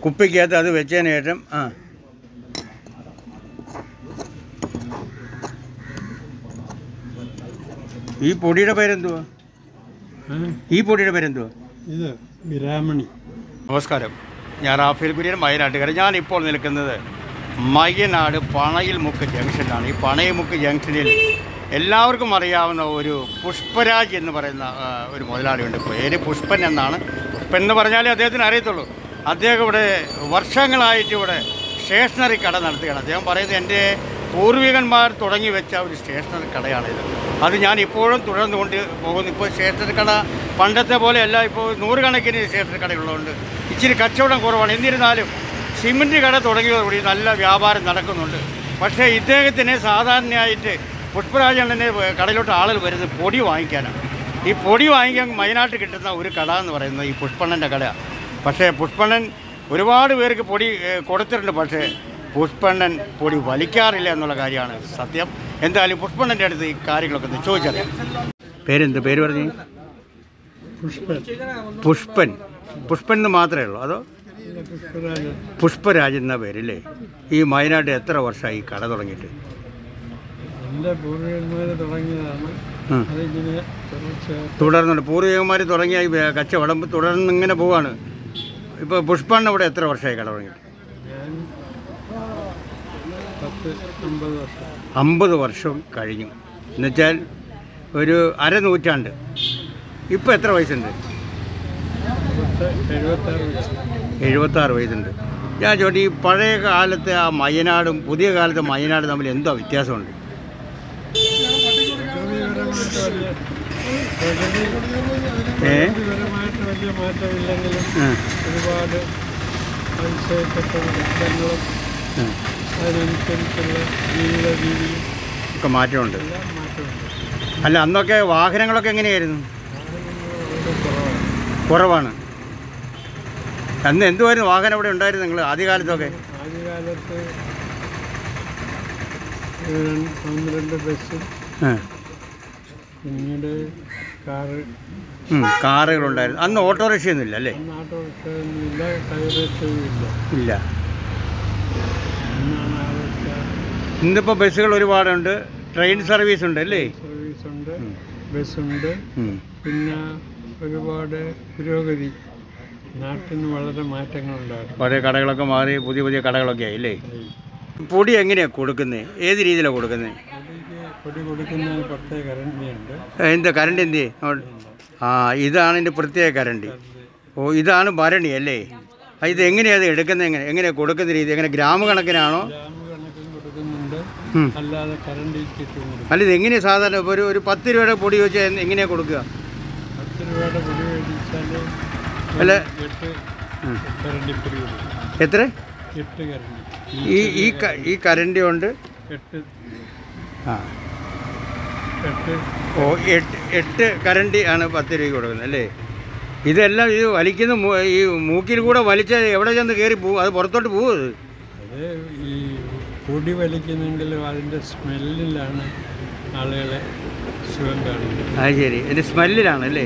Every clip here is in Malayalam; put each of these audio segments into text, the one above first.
കുപ്പിക്കകത്ത് അത് വെച്ചതിന് ശേഷം ആ ഈ പൊടിയുടെ പേരെന്തുവാ ഈ പൊടിയുടെ പേരെന്തുവാ ഇത് ബ്രാഹ്മണി നമസ്കാരം ഞാൻ റാഫേൽ കുര്യൻ വയനാട്ടുകാരൻ ഞാൻ ഇപ്പോൾ നിൽക്കുന്നത് മയ്യനാട് പണയിൽ മുക്ക് ജംഗ്ഷനിലാണ് ഈ പണയിൽ മുക്ക് ജംഗ്ഷനിൽ എല്ലാവർക്കും അറിയാവുന്ന ഒരു പുഷ്പരാജ് എന്ന് പറയുന്ന ആ, ഒരു മുതലാളിയുണ്ട് പേര് പുഷ്പൻ എന്നാണ് പുഷ്പൻ എന്ന് പറഞ്ഞാലേ അദ്ദേഹത്തിന് അറിയത്തുള്ളൂ അദ്ദേഹം ഇവിടെ വർഷങ്ങളായിട്ട് ഇവിടെ സ്റ്റേഷനറി കട നടത്തുകയാണ് അദ്ദേഹം പറയുന്നത് എൻ്റെ പൂർവികന്മാർ തുടങ്ങി വെച്ച ഒരു സ്റ്റേഷനറി കടയാണിത് അത് ഞാൻ ഇപ്പോഴും തുടർന്നുകൊണ്ട് പോകുന്നു ഇപ്പോൾ സ്റ്റേഷനറി കട പണ്ടത്തെ പോലെയല്ല ഇപ്പോൾ നൂറുകണക്കിന് സ്റ്റേഷനറി കടകളുള്ളതുകൊണ്ട് ഇച്ചിരി കച്ചവടം കുറവാണ് എന്നിരുന്നാലും സിമൻറ്റ് കട തുടങ്ങിയതോടുകൂടി നല്ല വ്യാപാരം നടക്കുന്നുണ്ട് പക്ഷേ ഇദ്ദേഹത്തിന് സാധാരണയായിട്ട് പുഷ്പരാജണ്ണൻ്റെ കടയിലോട്ട് ആളുകൾ വരുന്നത് പൊടി വാങ്ങിക്കാനാണ് ഈ പൊടി വാങ്ങിക്കാൻ വയനാട്ടിൽ കിട്ടുന്ന ഒരു കട എന്ന് പറയുന്നത് ഈ പുഷ്പണ്ണൻ്റെ കടയാണ് പക്ഷേ പുഷ്പണ്ണൻ ഒരുപാട് പേർക്ക് പൊടി ഏഹ്, കൊടുത്തിട്ടുണ്ട് പക്ഷേ പുഷ്പണ്ണൻ പൊടി വലിക്കാറില്ല എന്നുള്ള കാര്യമാണ് സത്യം എന്തായാലും പുഷ്പണ്ണൻ്റെ അടുത്ത് ഈ കാര്യങ്ങളൊക്കെ ഒന്ന് ചോദിച്ചറിയാം പേരെന്ത് പേര് പറഞ്ഞു പുഷ്പൻ പുഷ്പൻ പുഷ്പൻ എന്ന് മാത്രമേ ഉള്ളൂ അതോ ഇത് പുഷ്പരാജൻ പുഷ്പരാജ് എന്ന പേരില്ലേ ഈ വയനാട്ടിൽ എത്ര വർഷമായി ഈ കട തുടങ്ങിയിട്ട് എൻ്റെ പൂർവികന്മാർ തുടങ്ങിയതാണ് ഉം. അതിങ്ങനെ കുറച്ച് തുടർന്നുണ്ട് പൂർവികന്മാർ തുടങ്ങിയ ഈ വ്യ- കച്ചവടം തുടർന്ന് ഇങ്ങനെ പോവാണ് ഇപ്പോൾ പുഷ്പണ്ണ ഇവിടെ എത്ര വർഷമായി കട തുടങ്ങിയിട്ട് ഞാൻ പത്ത് അമ്പത് വർഷം അമ്പത് വർഷം കഴിഞ്ഞു എന്നുവെച്ചാൽ ഒരു അരനൂറ്റാണ്ട് ഇപ്പോൾ എത്ര വയസ്സുണ്ട് പത്ത് എഴുപത്താറ് വർഷം എഴുപത്താറ് വയസ്സുണ്ട് ഞാൻ ചോദിച്ചു ഈ പഴയ കാലത്തെ ആ മയനാടും പുതിയ കാലത്തെ മയനാടും തമ്മിൽ എന്തോ വ്യത്യാസമുണ്ട് പ്രകൃതിപരമായിട്ട് വലിയ പ്രകൃതി ഏ പ്രകൃതിപരമായിട്ട് വലിയ മാറ്റമില്ലെങ്കിലും ആ, ഒരുപാട് മത്സ്യക്കെട്ടും കെട്ടിടങ്ങളും ആ. അതിനനുസരിച്ചുള്ള ജീവിത രീതിയും ഒക്കെ മാറ്റമുണ്ട് എല്ലാം മാറ്റമുണ്ട് അല്ല അന്നൊക്കെ വാഹനങ്ങളൊക്കെ എങ്ങനെയായിരുന്നു വാഹനങ്ങൾ വളരെ കുറവാണ് കുറവാണ് അന്ന് എന്തുമായിരുന്നു വാഹനം ഇവിടെ ഉണ്ടായിരുന്നു നിങ്ങൾ ആദ്യകാലത്തൊക്കെ ആദ്യകാലത്ത് ഒരു രണ്ട് ഒന്ന് രണ്ട് ബസ്സും ആ, പിന്നീട് കാറ് ഉം, കാറുകളുണ്ടായിരുന്നു അന്ന് ഓട്ടോറിക്ഷയൊന്നും ഇല്ല അല്ലേ അന്ന് ഓട്ടോറിക്ഷയൊന്നുമില്ല ടയറേറ്റവും ഇല്ല ഇല്ല അന്നാണ് അതൊക്കെ ഇന്നിപ്പോൾ ബസ്സുകൾ ഒരുപാടുണ്ട് ട്രെയിൻ സർവീസ് ഉണ്ട് അല്ലേ സർവീസുണ്ട് ഉം. ബസ്സുണ്ട് ഉം. പിന്നെ ഒരുപാട് പുരോഗതി നാട്ടിന് വളരെ മാറ്റങ്ങളുണ്ടായിരുന്നു പഴയ കടകളൊക്കെ മാറി പുതിയ പുതിയ കടകളൊക്കെ ആയി അല്ലേ പൊടി എങ്ങനെയാണ് കൊടുക്കുന്നത് ഏത് രീതിയിലാണ് കൊടുക്കുന്നത് പൊടിക്ക് പൊടി കൊടുക്കുന്നതിന് പ്രത്യേക കരണ്ടിയുണ്ട് എന്താ കറണ്ട് എന്ത് ചെയ്യും? അങ്ങോട്ട്. ആ ഇതാണ് എൻ്റെ പ്രത്യേക കറണ്ട് ഓ ഇതാണ് ഭരണി അല്ലേ ആ, ഇത് എങ്ങനെയാണ് എടുക്കുന്നത് എങ്ങനെ എങ്ങനെയാണ് കൊടുക്കുന്ന രീതി എങ്ങനെ ഗ്രാമ കണക്കിനാണോ ഗ്രാമ കണക്കിന് കൊടുക്കുന്നുണ്ട് ഉം. അല്ലാതെ കരണ്ട് കിട്ടും കൊടുക്കും അല്ല ഇത് എങ്ങനെയാണ് സാധാരണ ഇപ്പോൾ ഒരു ഒരു പത്ത് രൂപയുടെ പൊടി വെച്ച് എങ്ങനെയാണ് കൊടുക്കുക പത്ത് രൂപയുടെ പൊടി മേടിച്ചാൽ അല്ല എട്ട് ഉം. കരണ്ടി പൊടി കൊടുക്കും എത്ര എട്ട് കരണ്ടി ഈ ഈ ക- ഈ കറണ്ട് കൊണ്ട് എട്ട് ആ എട്ട് ഓ എട്ട് എട്ട് കറണ്ട് ആണ് പത്ത് രൂപയ്ക്ക് കൊടുക്കുന്നത് അല്ലേ ഇതെല്ലാം ഇത് വലിക്കുന്ന മൂ- ഈ മൂക്കിൽ കൂടെ വലിച്ച എവിടെ ചെന്ന് കയറി പോകും അത് പുറത്തോട്ട് പോകും അത് അത് ഈ പൊടി വലിക്കുന്നെങ്കിലും അതിൻ്റെ സ്മെല്ലിലാണ് ആളുകളെ സുഖം കാണുന്നത് അത് ശരി എൻ്റെ സ്മെല്ലിലാണ് അല്ലേ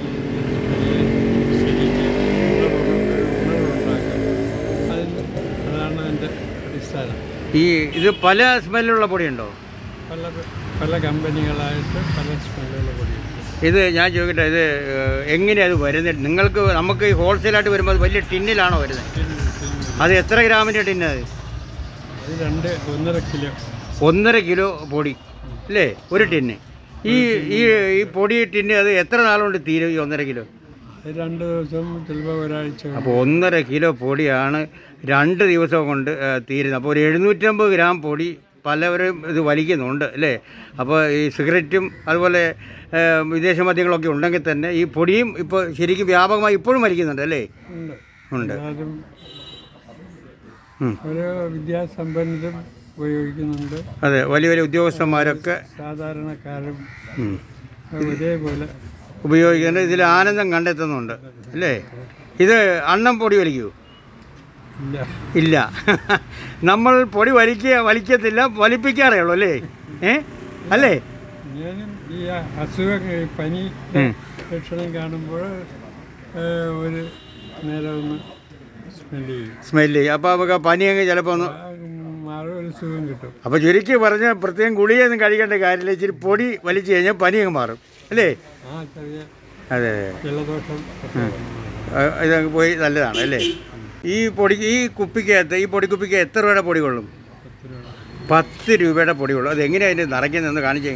അതാണ് അതിൻ്റെ അടിസ്ഥാനം ഈ ഇത് പല സ്മെല്ലുള്ള പൊടിയുണ്ടോ പല പല കമ്പനികളായിട്ട് പല സ്മെല്ലുള്ള പൊടിയുണ്ട് ഇത് ഞാൻ ചോദിക്കട്ടെ ഇത് എങ്ങനെയാണ് അത് വരുന്നത് നിങ്ങൾക്ക് നമുക്ക് ഈ ഹോൾസെയിലായിട്ട് വരുമ്പോൾ അത് വലിയ ടിന്നിലാണോ വരുന്നത് പിന്നെ- പിന്നെ അത് എത്ര ഗ്രാമിൻ്റെ ടിന്ന് അത് അത് രണ്ട് ഒന്നര കിലോ ഒന്നര കിലോ പൊടി അല്ലേ ഒരു ടിന്ന് ഈ ഈ ഈ പൊടി ടിന്ന് അത് എത്ര നാളുകൊണ്ട് തീരും ഈ ഒന്നര കിലോ അത് രണ്ട് ദിവസം ചിലപ്പോൾ ഒരാഴ്ച കൊണ്ട് അപ്പോൾ ഒന്നര കിലോ പൊടിയാണ് രണ്ട് ദിവസം കൊണ്ട് ആ, തീരുന്നത് അപ്പോൾ ഒരു എഴുന്നൂറ്റമ്പത് ഗ്രാം പൊടി പലവരും ഇത് വലിക്കുന്നുണ്ട് അല്ലേ അപ്പോൾ ഈ സിഗരറ്റും അതുപോലെ ആ, വിദേശ മദ്യങ്ങളൊക്കെ ഉണ്ടെങ്കിൽ തന്നെ ഈ പൊടിയും ഇപ്പോൾ ശരിക്കും വ്യാപകമായി ഇപ്പോഴും വലിക്കുന്നുണ്ട് അല്ലേ ഉണ്ട് ഉണ്ട് എന്നാലും ഉം. ഓരോ വിദ്യാസമ്പന്നരും ഉപയോഗിക്കുന്നുണ്ട് അതെ വലിയ വലിയ ഉദ്യോഗസ്ഥന്മാരൊക്കെ സാധാരണക്കാരും ഉം, ഒരേപോലെ ഉപയോഗിക്കുന്നുണ്ട് ഇതിൽ ആനന്ദം കണ്ടെത്തുന്നുണ്ട് അല്ലേ ഇത് അണ്ണം പൊടി വലിക്കൂ ഇല്ല ഇല്ല നമ്മൾ പൊടി വലിക്കുക വലിക്കത്തില്ല വലിപ്പിക്കാറേ ഉള്ളൂ അല്ലേ ഏ അല്ലേ ഞാനും ഈ അസുഖം ഈ പനി ഉം. ലക്ഷണം കാണുമ്പോൾ ഒരു നേരം ഒന്ന് സ്മെല്ല് ചെയ്യും സ്മെല്ല് ചെയ്യും അപ്പോൾ നമുക്ക് പനിയൊക്കെ ചിലപ്പോൾ ഒന്ന് ആ, മാറും ഒരു സുഖം കിട്ടും അപ്പോൾ ചുരുക്കി പറഞ്ഞ പ്രത്യേകം ഗുളികയൊന്നും കഴിക്കേണ്ട കാര്യമില്ല ഇച്ചിരി പൊടി വലിച്ചു കഴിഞ്ഞാൽ പനി അങ്ങ് മാറും അല്ലേ ആ ചെറിയ അതെ ജലദോഷം ഒക്കെ വന്നു. ആ, ഇതങ്ങ് പോയി നല്ലതാണ് അല്ലേ ഈ പൊടി ഈ കുപ്പിക്കകത്ത് ഈ പൊടിക്കുപ്പിക്ക് എത്ര രൂപയുടെ പൊടി കൊള്ളും പത്ത് രൂപ പത്ത് രൂപയുടെ പൊടി കൊള്ളും അത് എങ്ങനെയാണ് അതിൻ്റെ നിറയ്ക്കുന്നതെന്ന് കാണിച്ചേ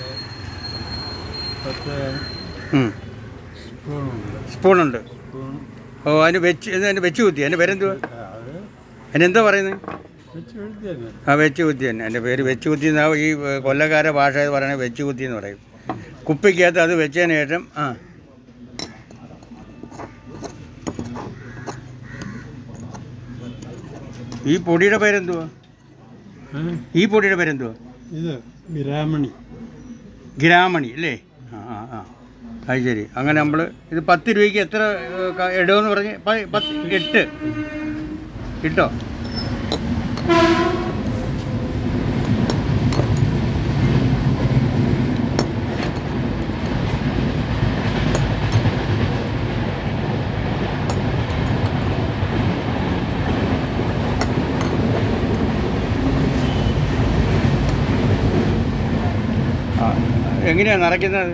പത്ത് ഉം. സ്പൂണുണ്ട് സ്പൂണുണ്ട് സ്പൂൺ ഓ അതിന് വെച്ച് ഇത് അതിന് വെച്ച് കുത്തി അതിൻ്റെ പേരെന്തുവാ അത് അതിനെന്താ പറയുന്നത് വെച്ച് എഴുതി തന്നെ ആ വെച്ച് കുത്തി തന്നെ എൻ്റെ പേര് വെച്ച് കുത്തി എന്നാ ഈ ഏ, കൊല്ലക്കാരെ ഭാഷ പറയുന്നത് വെച്ച് കുത്തി എന്ന് പറയും കുപ്പിക്കകത്ത് അത് വെച്ചതിന് ശേഷം ആ ഈ പൊടിയുടെ പേരെന്തുവാ ആ, ഈ പൊടിയുടെ പേരെന്തുവാ ഇത് ഗ്രാമണി ഗ്രാമണി അല്ലേ ആ ആ ആ അത് ശരി അങ്ങനെ നമ്മൾ ഇത് പത്ത് രൂപയ്ക്ക് എത്ര ഏ, ക- ഇടുമെന്ന് പറഞ്ഞ് പ- പത്ത് എട്ട് ഇട്ടോ ആ എങ്ങനെയാണ് നിറയ്ക്കുന്നത്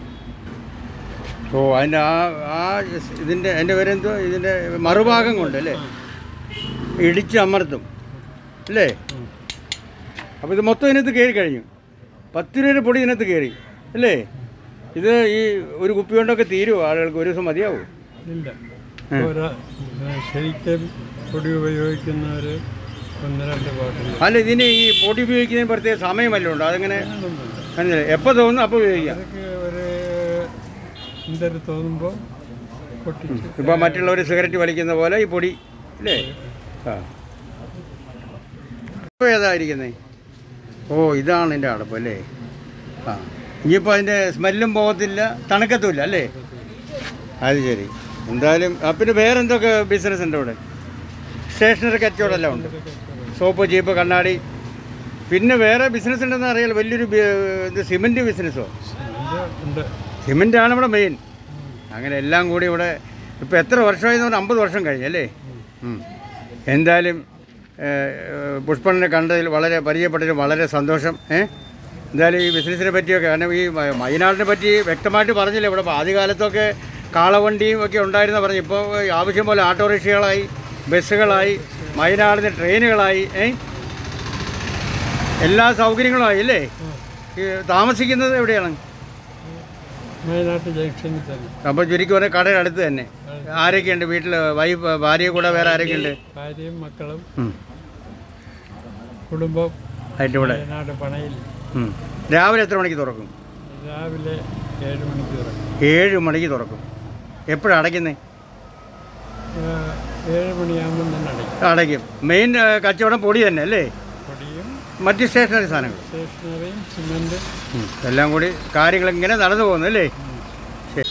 ഓ അതിൻ്റെ ആ ആ ഇതിൻ്റെ എൻ്റെ പേരെന്തോ ഇതിൻ്റെ മറുഭാഗം കൊണ്ട് അല്ലേ ഇടിച്ച് അമർത്തും അല്ലേ ഉം. അപ്പോൾ ഇത് മൊത്തം ഇതിനകത്ത് കയറി കഴിഞ്ഞു പത്ത് രൂപയുടെ പൊടി ഇതിനകത്ത് കയറി അല്ലേ ഇത് ഈ ഒരു കുപ്പി കൊണ്ടൊക്കെ തീരുമോ ആളുകൾക്ക് ഒരു ദിവസം മതിയാവും ഇല്ല ഓരോ ശരിക്കും പൊടി ഉപയോഗിക്കുന്നവർ ഒന്ന് രണ്ട് ബോട്ടിൽ അല്ല ഇതിന് ഈ പൊടി ഉപയോഗിക്കുന്നതിന് പ്രത്യേക സമയമല്ലോ ഉണ്ടോ അതങ്ങനെ മനസ്സിലായി എപ്പോൾ തോന്നുന്നു അപ്പോൾ ഉപയോഗിക്കാം അതൊക്കെ ഒരു എന്തൊരു തോന്നുമ്പോൾ പൊട്ടിച്ച് ഇപ്പോൾ മറ്റുള്ളവർ സിഗരറ്റ് വലിക്കുന്ന പോലെ ഈ പൊടി അല്ലേ ആ ഇപ്പോൾ ഏതായിരിക്കുന്നേ ഓ ഇതാണ് എൻ്റെ അടപ്പ് അല്ലേ ആ ഇനിയിപ്പോൾ അതിൻ്റെ സ്മെല്ലും പോകത്തില്ല തണുക്കത്തുമില്ല അല്ലേ അത് ശരി എന്തായാലും ആ പിന്നെ വേറെ എന്തൊക്കെ ബിസിനസ് ഉണ്ട് ഇവിടെ സ്റ്റേഷനറി കച്ചവടമെല്ലാം ഉണ്ട് സോപ്പ് ചീപ്പ് കണ്ണാടി പിന്നെ വേറെ ബിസിനസ് ഉണ്ടെന്ന് അറിയാലോ വലിയൊരു ബി- ഇത് സിമൻറ്റ് ബിസിനസ്സോ ഇത് ഉണ്ട് സിമൻ്റാണ് ഇവിടെ മെയിൻ അങ്ങനെ എല്ലാം കൂടി ഇവിടെ ഇപ്പോൾ എത്ര വർഷമായി എന്ന് പറഞ്ഞാൽ അമ്പത് വർഷം കഴിഞ്ഞല്ലേ ഉം. എന്തായാലും ഏഹ്, പുഷ്പണ്ണനെ കണ്ടതിൽ വളരെ പരിചയപ്പെട്ടതിൽ വളരെ സന്തോഷം ഏ എന്തായാലും ഈ ബിസിനസ്സിനെ പറ്റിയൊക്കെ കാരണം ഈ മ- മൈനാടിനെ പറ്റി വ്യക്തമായിട്ട് പറഞ്ഞില്ല ഇവിടെ ആദ്യകാലത്തൊക്കെ കാളവണ്ടിയും ഒക്കെ ഉണ്ടായിരുന്ന പറഞ്ഞു ഇപ്പോൾ ആവശ്യം പോലെ ഓട്ടോറിക്ഷകളായി ബസ്സുകളായി മൈനാടിന് ട്രെയിനുകളായി ഏ എല്ലാ സൗകര്യങ്ങളുമായി അല്ലേ ഈ താമസിക്കുന്നത് എവിടെയാണ് വയനാട്ട് ജംഗ്ഷനിൽ തന്നെ അപ്പോൾ ചുരുക്കി പറഞ്ഞാൽ കടയുടെ അടുത്ത് തന്നെ ആരൊക്കെയുണ്ട് വീട്ടിൽ വൈഫ് ഭാര്യ കൂടെ വേറെ ആരൊക്കെയുണ്ട് ഭാര്യയും മക്കളും ഉം. കുടുംബം ആയിട്ട് ഇവിടെ വയനാട് പണയിൽ ഉം. രാവിലെ എത്ര മണിക്ക് തുറക്കും രാവിലെ ഏഴ് മണിക്ക് തുറക്കും ഏഴ് മണിക്ക് തുറക്കും എപ്പോഴാണ് അടയ്ക്കുന്നത് ആ, ഏഴ് മണിയാകുമ്പം തന്നെ അടയ്ക്കും അടയ്ക്കും മെയിൻ ഏ, കച്ചവടം പൊടി തന്നെ അല്ലേ പൊടിയും മറ്റ് സ്റ്റേഷനറി സാധനങ്ങൾ സ്റ്റേഷനറിയും സിമൻറ്റ് ഉം. എല്ലാം കൂടി കാര്യങ്ങൾ ഇങ്ങനെ നടന്നു പോകുന്നു അല്ലേ ശരി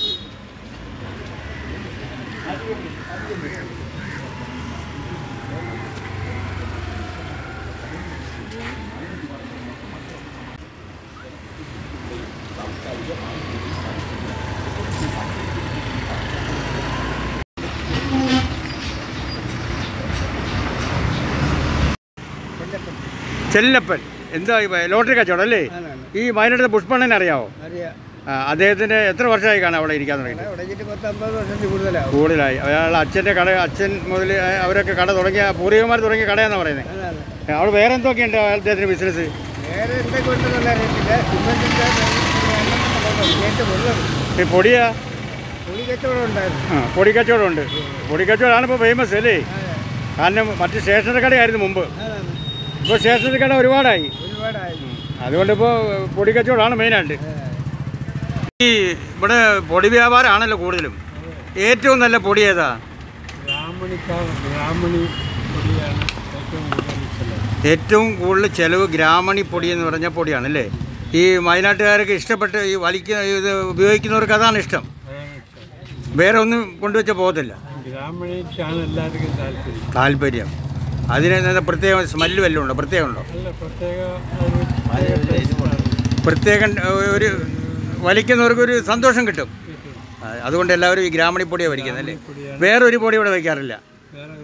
ചെല്ലപ്പൻ എന്താ ഈ ലോട്ടറി കച്ചവടം അല്ലേ ഈ വയനാട്ടിലെ പുഷ്പണ്ണനെ അറിയാവോ അറിയാം ആ, അദ്ദേഹത്തിന് എത്ര വർഷമായി കാണാം അവിടെ ഇരിക്കാൻ തുടങ്ങി ഉടച്ചിട്ട് പത്ത് അമ്പത് വർഷത്തിൽ കൂടുതലാവും കൂടുതലായി അയാൾ അച്ഛൻ്റെ കട അച്ഛൻ മുതൽ അവരൊക്കെ കട തുടങ്ങിയ പൂർവികന്മാർ തുടങ്ങിയ കടയാണെന്ന് പറയുന്നത് അവിടെ വേറെ എന്തൊക്കെയുണ്ട് അദ്ദേഹത്തിന് ബിസിനസ് വേറെ എന്തൊക്കെ ഉണ്ടെന്നുള്ള അറിയത്തില്ല സിമൻറ്റിൻ്റെ ഏറ്റവും ഉള്ളത് ഈ പൊടിയാ പുളി കച്ചവടം ഉണ്ടായിരുന്നു ആ പൊടി കച്ചവടമുണ്ട് പൊടി കച്ചവടമാണ് ഇപ്പോൾ ഫേമസ് അല്ലേ കാരണം മറ്റ് സ്റ്റേഷനറി കടയായിരുന്നു മുമ്പ് ഇപ്പോൾ സ്റ്റേഷനറി കട ഒരുപാടായി ഒരുപാടായി അതുകൊണ്ട് ഇപ്പോൾ പൊടി കച്ചവടമാണ് മെയിനായിട്ട് ഈ ഇവിടെ പൊടി വ്യാപാരമാണല്ലോ കൂടുതലും ഏറ്റവും നല്ല പൊടി ഏതാ ബ്രാഹ്മണിക്കാർ ബ്രാഹ്മണി പൊടിയാണ് ഏറ്റവും കൂടുതൽ ചിലവ് ഏറ്റവും കൂടുതൽ ചിലവ് ഗ്രാമണി പൊടി എന്ന് പറഞ്ഞ പൊടിയാണ് അല്ലേ ഈ വയനാട്ടുകാരൊക്കെ ഇഷ്ടപ്പെട്ട് ഈ വലിക്ക ഇത് ഉപയോഗിക്കുന്നവർക്ക് അതാണ് ഇഷ്ടം അതാണ് ഇഷ്ടം വേറെ ഒന്നും കൊണ്ടുവച്ച പോകത്തില്ല ഗ്രാമണിക്കാണ് എല്ലാവർക്കും താല്പര്യം താല്പര്യം അതിന് എന്താ പ്രത്യേക സ്മെല്ല് വല്ലതും ഉണ്ടോ പ്രത്യേകം ഉണ്ടോ നല്ല പ്രത്യേക ഒരു പ്രത്യേക ടേസ്റ്റാണ് പ്രത്യേകം ഒരു വലിക്കുന്നവർക്കൊരു സന്തോഷം കിട്ടും ആ, അതുകൊണ്ട് എല്ലാവരും ഈ ഗ്രാമണി പൊടിയാണ് വലിക്കുന്നത് അല്ലേ പൊടിയാണ് വേറെ ഒരു പൊടി ഇവിടെ വയ്ക്കാറില്ല വേറെ ഒരു പൊടിയും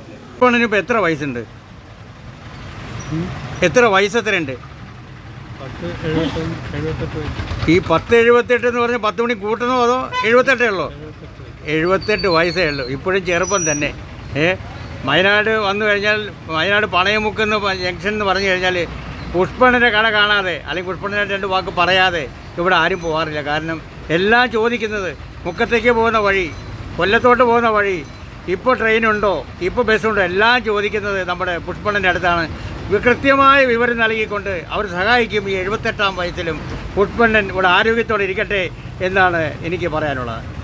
പുഷ്പണ്ണന് ഇപ്പോൾ എത്ര വയസ്സുണ്ട് ഉം. എത്ര വയസ്സ് എത്രയുണ്ട് പത്ത് എഴുപത്തൊന്ന് എഴുപത്തെട്ട് വയസ്സ് ഈ പത്ത് എഴുപത്തെട്ട് എന്ന് പറഞ്ഞാൽ പത്ത് മണി കൂട്ടണോ അതോ എഴുപത്തെട്ടേ ഉള്ളൂ എഴുപത്തെട്ട് വയസ്സ് എഴുപത്തെട്ട് വയസ്സേ ഉള്ളൂ ഇപ്പോഴും ചെറുപ്പം തന്നെ ഏ വയനാട് വന്നു കഴിഞ്ഞാൽ വയനാട് പണയമുക്കെന്ന് പ- ജംഗ്ഷൻ എന്ന് പറഞ്ഞു കഴിഞ്ഞാൽ പുഷ്പണ്ണൻ്റെ കട കാണാതെ അല്ലെങ്കിൽ പുഷ്പണ്ണൻ്റെ രണ്ട് വാക്ക് പറയാതെ ഇവിടെ ആരും പോകാറില്ല കാരണം എല്ലാം ചോദിക്കുന്നത് മുക്കത്തേക്ക് പോകുന്ന വഴി കൊല്ലത്തോട്ട് പോകുന്ന വഴി ഇപ്പോൾ ട്രെയിനുണ്ടോ ഇപ്പോൾ ബസ്സുണ്ടോ എല്ലാം ചോദിക്കുന്നത് നമ്മുടെ പുഷ്പണ്ണൻ്റെ അടുത്താണ് ഇവ കൃത്യമായ വിവരം നൽകിക്കൊണ്ട് അവർ സഹായിക്കും ഈ എഴുപത്തെട്ടാം വയസ്സിലും പുഷ്പണ്ണൻ ഇവിടെ ആരോഗ്യത്തോടെ ഇരിക്കട്ടെ എന്നാണ് എനിക്ക് പറയാനുള്ളത്